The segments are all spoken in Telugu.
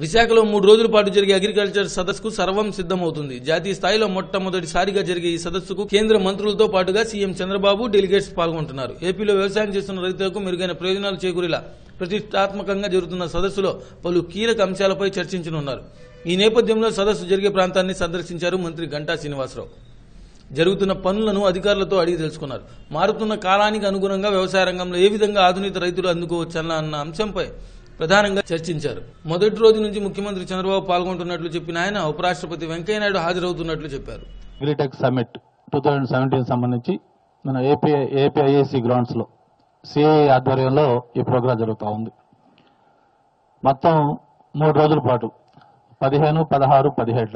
విశాఖలో మూడు రోజుల పాటు జరిగే అగ్రికల్చర్ సదస్సుకు సర్వం సిద్దమవుతుంది జాతీయ స్థాయిలో మొట్టమొదటిసారిగా జరిగే ఈ సదస్సుకు కేంద్ర మంత్రులతో పాటుగా సీఎం చంద్రబాబు డెలిగేట్స్ పాల్గొంటున్నారు ఏపీలో వ్యవసాయం చేస్తున్న రైతులకు మెరుగైన ప్రయోజనాలు చేకూరేలా ప్రతిష్టాత్మకంగా జరుగుతున్న సదస్సులో పలు కీలక అంశాలపై చర్చించనున్నారు ఈ నేపథ్యంలో సదస్సు జరిగే ప్రాంతాన్ని సందర్శించారు మంత్రి గంటా శ్రీనివాసరావు జరుగుతున్న పనులను అధికారులతో అడిగి తెలుసుకున్నారు మారుతున్న కాలానికి అనుగుణంగా వ్యవసాయ రంగంలో ఏ విధంగా ఆధునిక రైతులు అందుకోవచ్చన్న అన్న అంశంపై ప్రధానంగా చర్చించారు మొదటి రోజు నుంచి ముఖ్యమంత్రి చంద్రబాబు పాల్గొంటున్నట్లు చెప్పిన ఆయన ఉపరాష్ట్రపతి వెంకయ్యనాయుడు హాజరవుతున్నట్లు చెప్పారు agritech summit two thousand seventeen సంబంధించి మన ఏపీ ఏపీఐఏసి గ్రౌండ్స్ లో సిఐ ఆధ్వర్యంలో ఈ ప్రోగ్రాం జరుగుతూ ఉంది మొత్తం మూడు రోజుల పాటు పదిహేను పదహారు పదిహేడున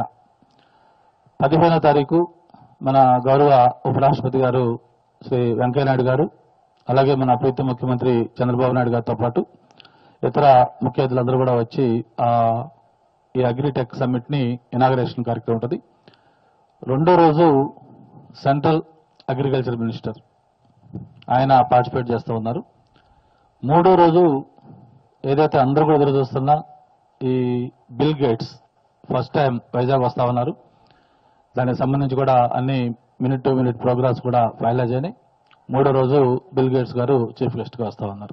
పదిహేనో తారీఖు మన గౌరవ ఉపరాష్ట్రపతి గారు శ్రీ వెంకయ్యనాయుడు గారు అలాగే మన ప్రీతి ముఖ్యమంత్రి చంద్రబాబు నాయుడు గారితో పాటు ఇతర ముఖ్య అతిథులందరూ కూడా వచ్చి ఆ ఈ అగ్రిటెక్ సమ్మిట్ ని ఇనాగరేషన్ కార్యక్రమం ఉంటుంది రెండో రోజు సెంట్రల్ అగ్రికల్చర్ మినిస్టర్ ఆయన పార్టిసిపేట్ చేస్తూ ఉన్నారు మూడో రోజు ఏదైతే అందరూ కూడా ఎదురు చూస్తున్నా ఈ Bill Gates first time Vizag వస్తా ఉన్నారు దానికి సంబంధించి కూడా అన్ని మినిట్ టు మినిట్ ప్రోగ్రామ్స్ కూడా ఫైనలైజ్ అయినాయి మూడో రోజు బిల్ గేట్స్ గారు చీఫ్ గెస్ట్ గా వస్తా ఉన్నారు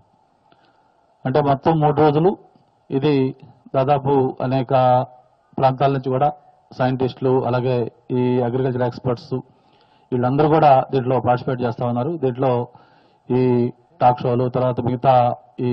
అంటే మొత్తం మూడు రోజులు ఇది దాదాపు అనేక ప్రాంతాల నుంచి కూడా సైంటిస్టులు అలాగే ఈ అగ్రికల్చర్ ఎక్స్పర్ట్స్ వీళ్ళందరూ కూడా దీంట్లో పార్టిసిపేట్ చేస్తా ఉన్నారు దీంట్లో ఈ టాక్ షోలు తర్వాత మిగతా ఈ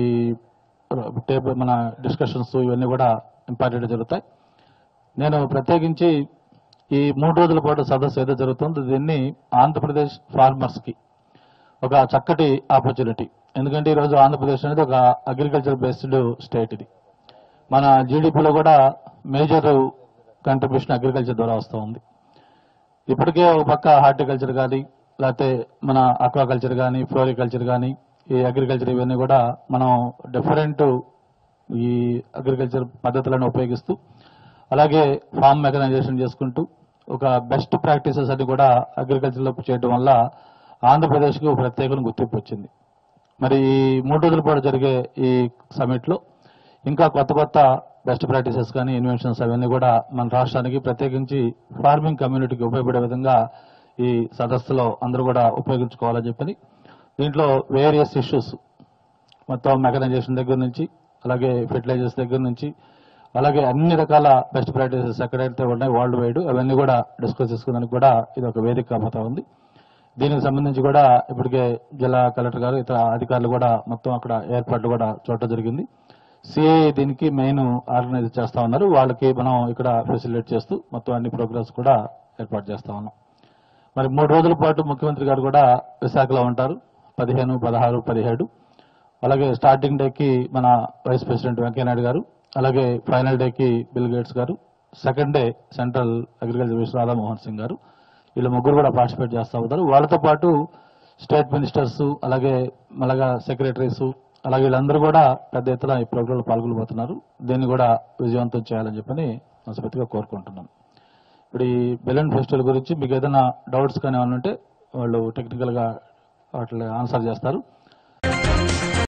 టేబుల్ మన డిస్కషన్స్ ఇవన్నీ కూడా ఇంపార్టెంట్ జరుగుతాయి నేను ప్రత్యేకించి ఈ మూడు రోజుల పాటు సదస్సు ఏదో జరుగుతుందో దీన్ని ఆంధ్రప్రదేశ్ ఫార్మర్స్ కి ఒక చక్కటి ఆపర్చునిటీ ఎందుకంటే ఈరోజు ఆంధ్రప్రదేశ్ అనేది ఒక అగ్రికల్చర్ బేస్డ్ స్టేట్ ఇది మన జీడిపిలో కూడా మేజర్ కంట్రిబ్యూషన్ అగ్రికల్చర్ ద్వారా వస్తూ ఉంది ఇప్పటికే ఒక పక్క హార్టికల్చర్ కానీ లేకపోతే మన అక్వాకల్చర్ కానీ ఫ్లోరికల్చర్ కానీ ఈ అగ్రికల్చర్ ఇవన్నీ కూడా మనం డిఫరెంట్ ఈ అగ్రికల్చర్ పద్ధతులను ఉపయోగిస్తూ అలాగే ఫార్మ్ మెకనైజేషన్ చేసుకుంటూ ఒక బెస్ట్ ప్రాక్టీసెస్ అని కూడా అగ్రికల్చర్ లో చేయడం వల్ల ఆంధ్రప్రదేశ్ కి ఒక ప్రత్యేకమైన గుర్తింపు వచ్చింది మరి ఈ మూడు రోజుల పాటు జరిగే ఈ సమిట్ లో ఇంకా కొత్త కొత్త బెస్ట్ ప్రాక్టీసెస్ కానీ ఇన్వెన్షన్స్ అవన్నీ కూడా మన రాష్ట్రానికి ప్రత్యేకించి ఫార్మింగ్ కమ్యూనిటీకి ఉపయోగపడే విధంగా ఈ సదస్సులో అందరూ కూడా ఉపయోగించుకోవాలని చెప్పని దీంట్లో వేరియస్ ఇష్యూస్ మొత్తం మెకనైజేషన్ దగ్గర నుంచి అలాగే ఫెర్టిలైజర్స్ దగ్గర నుంచి అలాగే అన్ని రకాల బెస్ట్ ప్రాక్టీసెస్ ఎక్కడైతే ఉన్నాయి వరల్డ్ వైడ్ అవన్నీ కూడా డిస్కస్ చేసుకోవడానికి కూడా ఇది ఒక వేదిక కాబోతా ఉంది దీనికి సంబంధించి కూడా ఇప్పటికే జిల్లా కలెక్టర్ గారు ఇతర అధికారులు కూడా మొత్తం అక్కడ ఏర్పాట్లు కూడా చూడటం జరిగింది సిఐ దీనికి మెయిన్ ఆర్గనైజ్ చేస్తా ఉన్నారు వాళ్ళకి మనం ఇక్కడ ఫెసిలిటేట్ చేస్తూ మొత్తం అన్ని ప్రోగ్రామ్స్ కూడా ఏర్పాటు చేస్తా ఉన్నాం మరి మూడు రోజుల పాటు ముఖ్యమంత్రి గారు కూడా విశాఖలో ఉంటారు పదిహేను పదహారు పదిహేడు అలాగే స్టార్టింగ్ డేకి మన వైస్ ప్రెసిడెంట్ వెంకయ్యనాయుడు గారు అలాగే ఫైనల్ డేకి బిల్ గేట్స్ గారు second day central agriculture minister Radha Mohan Singh గారు వీళ్ళు ముగ్గురు కూడా పార్టిసిపేట్ చేస్తా ఉంటారు వాళ్ళతో పాటు స్టేట్ మినిస్టర్స్ అలాగే మళ్ళగా సెక్రటరీస్ అలాగే వీళ్ళందరూ కూడా పెద్ద ఎత్తున ఈ ప్రోగ్రాంలో పాల్గొనబోతున్నారు దీన్ని కూడా విజయవంతం చేయాలని చెప్పని మనస్ఫూర్తిగా కోరుకుంటున్నాను ఇప్పుడు ఈ బెలూన్ ఫెస్టివల్ గురించి మీకు ఏదైనా డౌట్స్ కానీ ఏమైనా ఉంటే వాళ్ళు టెక్నికల్ గా వాటిని ఆన్సర్ చేస్తారు